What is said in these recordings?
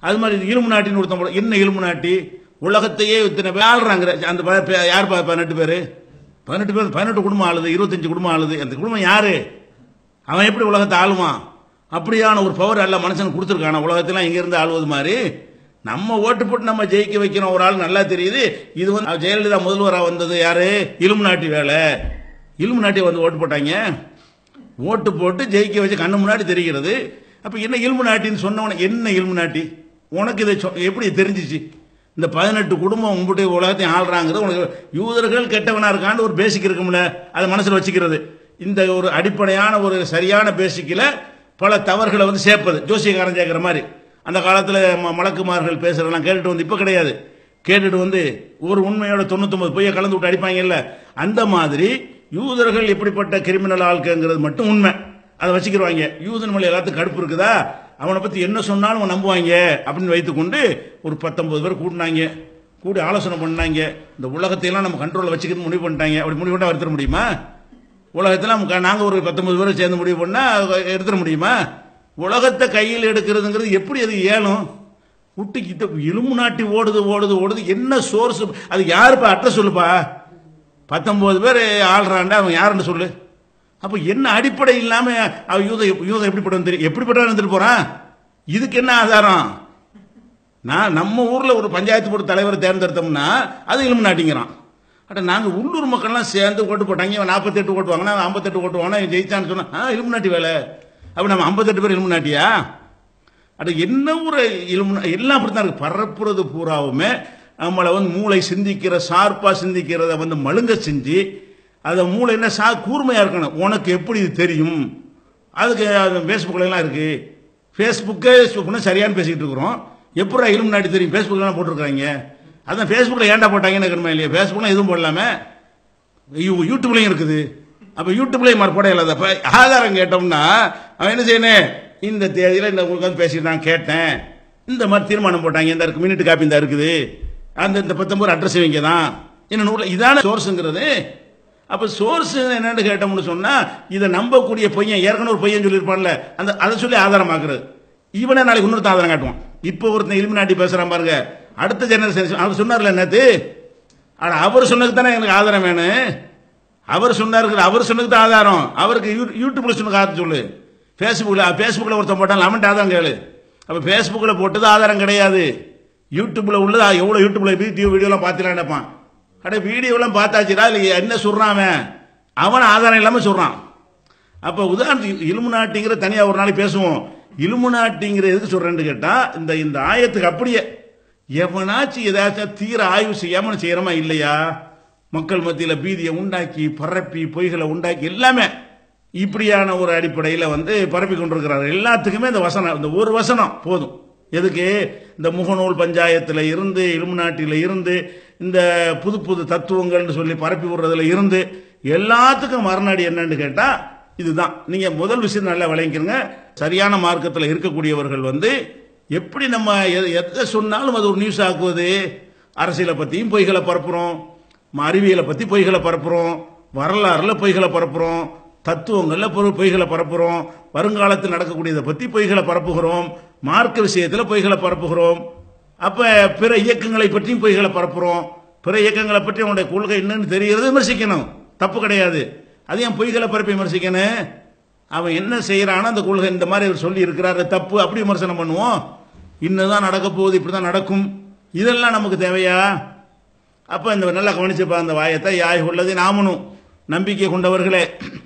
அது மாதிரி இலும்பு நாட்டின்னு ஒருத்தன் போட- என்ன இலும்பு நாட்டி உலகத்தையே இத்தனை பேர் ஆள்றாங்கிற அந்த ப- ப- யார் ப- பதினெட்டு பேர் பதினெட்டு பேர் பதினெட்டு குடும்பம் ஆளுது இருபத்தஞ்சு குடும்பம் ஆளுது அந்த குடும்பம் யாரு அவன் எப்படி உலகத்தை ஆளுவான் அப்படியான ஒரு பவர் அல்ல மனுஷனுக்கு கொடுத்துருக்கான உலகத்தெல்லாம் இங்க இருந்து ஆளுவது மாதிரி நம்ம ஓட்டு போட்டு நம்ம ஜெயிக்க வைக்கிறோம் ஒரு ஆள் நல்லா தெரியுது இது வந்து ஜெயலலிதா முதல்வராக வந்தது யாரு இலும்பு நாட்டி வேலை இலும்பு நாட்டி வந்து ஓட்டு போட்டாங்க ஓட்டு போட்டு ஜெயிக்க வச்சு கண்ணு முன்னாடி தெரிகிறது அப்ப என்ன இல்மு நாட்டின்னு சொன்னவன என்ன இல்மு நாட்டி உனக்கு இதை சொ- எப்படி தெரிஞ்சிச்சு இந்த பதினெட்டு குடும்பம் உங்களுடைய உலகத்தையும் ஆள்றாங்கிறது உனக்கு யூதர்கள் கெட்டவனா இருக்கான்னு ஒரு பேசிக் இருக்கும்ல அதை மனசுல வச்சுக்கிறது இந்த ஒரு அடிப்படையான ஒரு சரியான பேசிக்கில் பல தவறுகளை வந்து சேர்ப்பது ஜோசியக்காரன் சேர்க்கிற மாதிரி அந்த காலத்தில் மலக்குமார்கள் பேசுறதெல்லாம் கேட்டுட்டு வந்து இப்போ கிடையாது கேட்டுட்டு வந்து ஒரு உண்மையோட தொண்ணூத்தொன்பது பொய்யை கலந்து விட்டு அடிப்பாங்கல்ல அந்த மாதிரி யூதர்கள் எப்படிப்பட்ட கிரிமினல் ஆட்கங்கிறது மட்டும் உண்மை அதை வச்சுக்கிடுவாங்க யூதன் மேல எல்லாத்துக்கும் கடுப்பு இருக்குதா அவனை பத்தி என்ன சொன்னாலும் அவன் நம்புவாங்க அப்படின்னு வைத்துக்கொண்டு ஒரு பத்தொன்பது பேர் கூட்டினாங்க கூடி ஆலோசனை பண்ணாங்க இந்த உலகத்தை எல்லாம் நம்ம கண்ட்ரோல்ல வச்சுக்கிறது முடிவு பண்ணிட்டாங்க அப்படி முடிவு பண்ணா எடுத்துட முடியுமா உலகத்தில் நமக்கு நாங்க ஒரு பத்தொன்பது பேர் சேர்ந்து முடிவு பண்ணா எடுத்துட முடியுமா உலகத்தை கையில் எடுக்கிறதுங்கிறது எப்படி அது ஏலும் விட்டுக்கிட்ட இலும்பு நாட்டி ஓடுது ஓடுது ஓடுது என்ன சோர்ஸ் அது யாருப்பா அட்ரஸ் சொல்லுப்பா பத்தொன்பது பேர் ஆள்றாண்டா அவன் யாருன்னு சொல்லு அப்ப என்ன அடிப்படை இல்லாம அவன் யூத யூதம் எப்படிப்பட்டவன் தெரியும் எப்படிப்பட்டவன் இருந்துட்டு போறான் இதுக்கு என்ன ஆதாரம் நான் நம்ம ஊர்ல ஒரு பஞ்சாயத்து போர்டு தலைவரை தேர்ந்தெடுத்தோம்னா அது இலும்பு நாட்டிங்கிறான் அட நாங்க உள்ளூர் மக்கள்லாம் சேர்ந்து ஓட்டு போட்டாங்க இவன் நாற்பத்தெட்டு ஓட்டு வாங்கினா அவன் ஐம்பத்தெட்டு ஓட்டு வாங்கினா இவன் ஜெயிச்சான்னு சொன்னா ஆ இலும்பு நாட்டி வேலை அப்ப நம்ம ஐம்பத்தெட்டு பேர் இலும்பு நாட்டியா அது என்ன ஒரு இலும்பு நா- எல்லாம் அப்படித்தான் இருக்கு பரப்புறது பூராவுமே நம்மளை வந்து மூளை சிந்திக்கிற ஷார்ப்பா சிந்திக்கிறத வந்து மழுங்க செஞ்சு அதை மூளை என்ன சா கூர்மையா இருக்கணும் உனக்கு எப்படி இது தெரியும் அதுக்கு ஃபேஸ்புக்கில் எல்லாம் இருக்கு ஃபேஸ்புக்கே சொன்னா சரியானு பேசிக்கிட்டு இருக்கிறோம் எப்படா இலும்பு நாட்டி தெரியும் ஃபேஸ்புக்கில் போட்டிருக்காங்க அதான் ஃபேஸ்புக்கில் ஏன்டா போட்டாங்கன்னு இருக்கணுமா இல்லையா ஃபேஸ்புக்கில் எதுவும் போடலாமே யூ- யூடியூப்லயும் இருக்குது அப்ப யூடியூப்லயும் மறுபடியும் இல்லாத அப்ப ஆதாரம் கேட்டோம்னா அவன் என்ன செய்யணும் இந்த தேதியில இந்த உங்களுக்கு வந்து பேசிட்டு நான் கேட்டேன் இந்த மாதிரி தீர்மானம் போட்டாங்க இந்த இருக்கு மினிட் காப்பி இந்த இருக்குது அந்த இந்த பத்தொன்பது அட்ரஸ் இவங்க தான் என்ன நூறுல இதான சோர்ஸுங்கிறது அப்ப சோர்ஸ் என்னன்னு கேட்டோம்னு சொன்னா இதை நம்பக்கூடிய பையன் ஏற்கனவே ஒரு பையன் சொல்லியிருப்பான்ல அந்த அதை சொல்லி ஆதாரமாக்குறது இவனே நாளைக்கு இன்னொருத்த ஆதாரம் காட்டுவான் இப்போ ஒருத்தன் இலுமி நாட்டி பேசுறான் பாருங்க அடுத்த ஜெனரேஷன் அவர் சொன்னார்ல நேத்து ஆனா அவர் சொன்னதுக்கு தானே எனக்கு ஆதாரம் வேணும் அவர் சொன்னாரு அவர் சொன்னதுக்கு தான் ஆதாரம் அவருக்கு யூ- யூடியூப்ல சொன்ன ஆதாரம் சொல்லு ஃபேஸ்புக்ல ஃபேஸ்புக்ல ஒருத்தன் போட்டான் அவன்கிட்ட ஆதாரம் கேளு அப்ப ஃபேஸ்புக்ல போட்டது ஆதாரம் கிடையாது யூடியூப்ல உள்ளது ஆ, எவ்வளவு யூடியூப்ல வீடியோ வீடியோலாம் பார்த்துலாம் நினைப்பான் அட வீடியோலாம் பார்த்தாச்சுடா இல்லை என்ன சொல்றான் அவன் அவன் ஆதாரம் இல்லாம சொல்றான் அப்ப உதாரணத்துக்கு இலுமினாட்டிங்கிற தனியா ஒரு நாளைக்கு பேசுவோம் இலுமினாட்டிங்கிற எதுக்கு சொல்றேன்னு கேட்டா இந்த இந்த ஆயத்துக்கு அப்படியே எவனாச்சும் ஏதாச்சும் தீர ஆய்வு செய்யாம செய்யறமா இல்லையா மக்கள் மத்தியில பீதியை உண்டாக்கி பரப்பி பொய்களை உண்டாக்கி எல்லாமே இப்படியான ஒரு அடிப்படையில் வந்து பரப்பி கொண்டிருக்கிறார் எல்லாத்துக்குமே இந்த வசனம் இந்த ஒரு வசனம் போதும் எதுக்கு இந்த முகநூல் பஞ்சாயத்தில் இருந்து இலுமினாட்டியில் இருந்து இந்த புது புது தத்துவங்கள்னு சொல்லி பரப்பி விடுறதுல இருந்து எல்லாத்துக்கும் மறுநாடி என்னன்னு கேட்டா இதுதான் நீங்க முதல் விஷயம் நல்லா விளங்கிக்கிறங்க சரியான மார்க்கத்தில் இருக்கக்கூடியவர்கள் வந்து எப்படி நம்ம எ- எதை சொன்னாலும் அது ஒரு நியூஸ் ஆக்குவது அரசியலை பத்தியும் பொய்களை பரப்புறோம் ம- அறிவியலை பத்தி பொய்களை பரப்புறோம் வரலாறுல பொய்களை பரப்புறோம் தத்துவங்கள்ல பொரு- பொய்களை பரப்புறோம் வருங்காலத்தில் நடக்கக்கூடியதை பத்தி பொய்களை பரப்புகிறோம் மார்க்க விஷயத்துல பொய்களை பரப்புகிறோம் அப்ப பிற இயக்கங்களை பற்றியும் பொய்களை பரப்புறோம் பிற இயக்கங்களை பற்றி அவனுடைய கொள்கை என்னன்னு தெரிகிறது விமர்சிக்கணும் தப்பு கிடையாது அது ஏன் பொய்களை பரப்பி விமர்சிக்கணும் அவன் என்ன செய்யறானோ அந்த கொள்கை இந்த மாதிரி அவர் சொல்லி இருக்கிறாரு தப்பு அப்படி விமர்சனம் பண்ணுவோம் இன்னதான் நடக்க போகுது இப்படிதான் நடக்கும் இதெல்லாம் நமக்கு தேவையா அப்ப இந்த நல்லா கவனிச்சுப்பா அந்த வாயத்தை யாய் உள்ளது நாமனும் நம்பிக்கை கொண்டவர்களே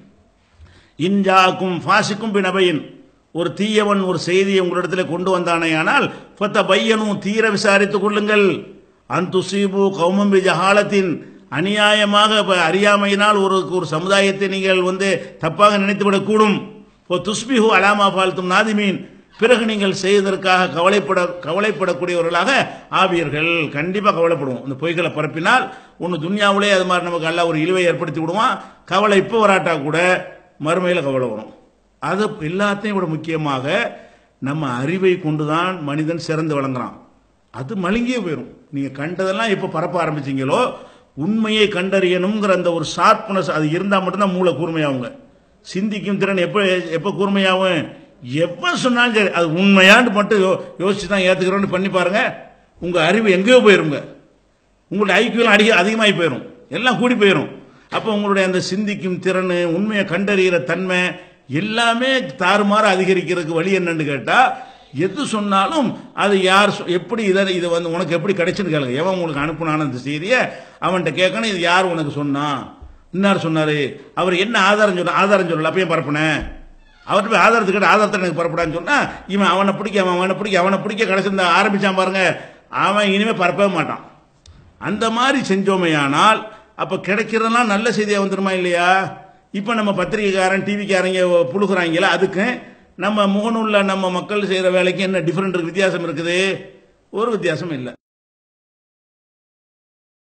இன்ஜாக்கும் ஃபாசிக்கும் பினபையின் ஒரு தீயவன் ஒரு செய்தியை உங்களிடத்தில் கொண்டு வந்தானேயானால் ஃபத்த பையனும் தீர விசாரித்துக் கொள்ளுங்கள் அந்துசீபு கௌமம்பி ஜஹாலத்தின் அநியாயமாக ப- அறியாமையினால் ஒரு ஒரு சமுதாயத்தை நீங்கள் வந்து தப்பாக நினைத்துவிடக்கூடும் இப்போ துஸ்பிஹு அலாமா பால்த்தும் நாதிமீன் பிறகு நீங்கள் செய்வதற்காக கவலைப்பட கவலைப்படக்கூடியவர்களாக ஆவீர்கள் கண்டிப்பாக கவலைப்படுவோம் இந்த பொய்களை பரப்பினால் ஒன்று துன்யாவிலே அது மாதிரி நமக்கு எல்லாம் ஒரு இழிவை ஏற்படுத்தி விடுவான் கவலை இப்போ வராட்டா கூட மறுமையில் கவலை வரும் அது எல்லாத்தையும் விட முக்கியமாக நம்ம அறிவை கொண்டுதான் மனிதன் சிறந்து விளங்குறான் அது மழுங்கியே போயிடும் நீங்க கண்டதெல்லாம் எப்போ பரப்ப ஆரம்பிச்சீங்களோ உண்மையை கண்டறியணுங்கிற அந்த ஒரு ஷார்ப்னஸ் அது இருந்தால் மட்டும்தான் மூளை கூர்மையாகுங்க சிந்திக்கும் திறன் எப்போ எப்போ கூர்மையாகும் எப்ப சொன்னாலும் சரி அது உண்மையான்னு மட்டும் யோ- யோசிச்சு தான் ஏத்துக்கிறோன்னு பண்ணி பாருங்க உங்க அறிவு எங்கேயோ போயிருங்க உங்களுடைய ஐக்கியம் அதிக அதிகமாகி போயிடும் எல்லாம் கூடி போயிடும் அப்போ உங்களுடைய அந்த சிந்திக்கும் திறன் உண்மையை கண்டறிகிற தன்மை எல்லாமே தாறுமாறு அதிகரிக்கிறதுக்கு வழி என்னன்னு கேட்டா எது சொன்னாலும் அது யார் சொ- எப்படி இதை இது வந்து உனக்கு எப்படி கிடைச்சுன்னு கேளுங்க எவன் உங்களுக்கு அனுப்புனான அந்த செய்தியை அவன்கிட்ட கேட்கணும் இது யார் உனக்கு சொன்னா இன்னார் சொன்னாரு அவர் என்ன ஆதாரம் சொன்ன ஆதாரம் சொல்லல அப்பயும் பரப்புனேன் அவர்கிட்ட போய் ஆதாரத்தை கேட்டு ஆதாரத்தை எனக்கு பரப்படான்னு சொன்னா இவன் அவனை பிடிக்க அவன் அவனை பிடிக்க அவனை பிடிக்க கடைசி இந்த ஆரம்பிச்சான் பாருங்க அவன் இனிமே பரப்பவே மாட்டான் அந்த மாதிரி செஞ்சோமையானால் அப்ப கிடைக்கிறதெல்லாம் நல்ல செய்தியா வந்துருமா இல்லையா இப்ப நம்ம பத்திரிகைக்காரன் டிவிக்காரங்க புழுகுறாங்களா அதுக்கு நம்ம முகநூல்ல நம்ம மக்கள் செய்யற வேலைக்கு என்ன டிஃபரெண்ட் இருக்கு வித்தியாசம் இருக்குது ஒரு வித்தியாசம் இல்லை